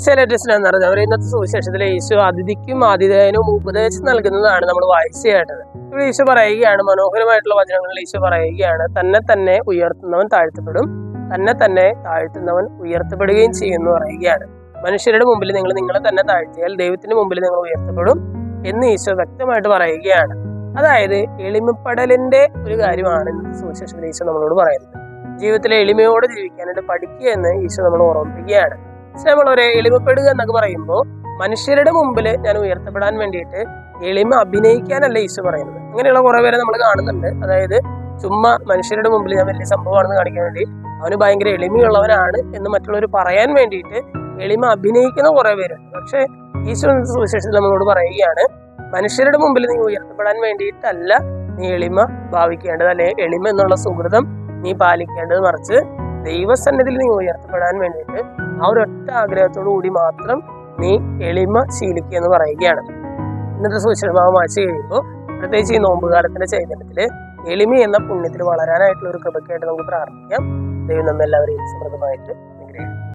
ഈശോയിലെ സ്നേഹം നിറഞ്ഞവർ ഇന്നത്തെ സുവിശേഷത്തിലെ ഈശോ അതിഥിക്കും ആതിഥേയനും ഉപദേശം നൽകുന്നതാണ് നമ്മൾ വായിച്ചു കേട്ടത് ഇവിടെ ഈശോ പറയുകയാണ് മനോഹരമായിട്ടുള്ള വചനങ്ങളിൽ ഈശോ പറയുകയാണ് തന്നെ തന്നെ ഉയർത്തുന്നവൻ താഴ്ത്തപ്പെടും തന്നെ തന്നെ താഴ്ത്തുന്നവൻ ഉയർത്തപ്പെടുകയും ചെയ്യുന്നു പറയുകയാണ് മനുഷ്യരുടെ മുമ്പിൽ നിങ്ങൾ നിങ്ങളെ തന്നെ താഴ്ത്തിയാൽ ദൈവത്തിന്റെ മുമ്പിൽ നിങ്ങൾ ഉയർത്തപ്പെടും എന്ന് ഈശോ വ്യക്തമായിട്ട് പറയുകയാണ് അതായത് എളിമപ്പെടലിന്റെ ഒരു കാര്യമാണ് ഇന്നത്തെ സുവിശേഷത്തിൽ ഈശോ നമ്മളോട് പറയുന്നത് ജീവിതത്തിലെ എളിമയോടെ ജീവിക്കാനായിട്ട് പഠിക്കുക എന്ന് ഈശോ നമ്മൾ ഓർമ്മിപ്പിക്കുകയാണ് നമ്മളൊരു എളിമപ്പെടുക എന്നൊക്കെ പറയുമ്പോൾ മനുഷ്യരുടെ മുമ്പിൽ ഞാൻ ഉയർത്തപ്പെടാൻ വേണ്ടിയിട്ട് എളിമ അഭിനയിക്കാനല്ല ഈശോ പറയുന്നത് അങ്ങനെയുള്ള കുറെ പേരെ നമ്മൾ കാണുന്നുണ്ട് അതായത് ചുമ്മാ മനുഷ്യരുടെ മുമ്പിൽ ഞാൻ വലിയ സംഭവമാണെന്ന് കാണിക്കാൻ വേണ്ടി അവന് ഭയങ്കര എളിമയുള്ളവനാണ് എന്ന് മറ്റുള്ളവർ പറയാൻ വേണ്ടിയിട്ട് എളിമ അഭിനയിക്കുന്ന കുറെ പേരുണ്ട് പക്ഷെ ഈശോ ഇന്നത്തെ സുവിശേഷത്തിൽ നമ്മളോട് പറയുകയാണ് മനുഷ്യരുടെ മുമ്പിൽ നീ ഉയർത്തപ്പെടാൻ വേണ്ടിയിട്ടല്ല നീ എളിമ ഭാവിക്കേണ്ടത് അല്ലെ എളിമ എന്നുള്ള സുഹൃതം നീ പാലിക്കേണ്ടത് മറിച്ച് ദൈവസന്നിധിയിൽ നീ ഉയർത്തപ്പെടാൻ വേണ്ടിയിട്ട് ആ ഒരു ഒറ്റ ആഗ്രഹത്തോടു കൂടി മാത്രം നീ എളിമ ശീലിക്കുക എന്ന് പറയുകയാണ് ഇന്നത്തെ സുശീലഭാവം വായിച്ചു കഴിയുമ്പോൾ പ്രത്യേകിച്ച് ഈ നോമ്പുകാലത്തിന്റെ ചൈതന്യത്തില് എളിമ എന്ന പുണ്യത്തിൽ വളരാനായിട്ടുള്ള ഒരു കൃപയ്ക്കായിട്ട് നമുക്ക് പ്രാർത്ഥിക്കാം ദൈവം നമ്മെല്ലാവരെയും സമൃദ്ധമായിട്ട് അനുഗ്രഹിക്കും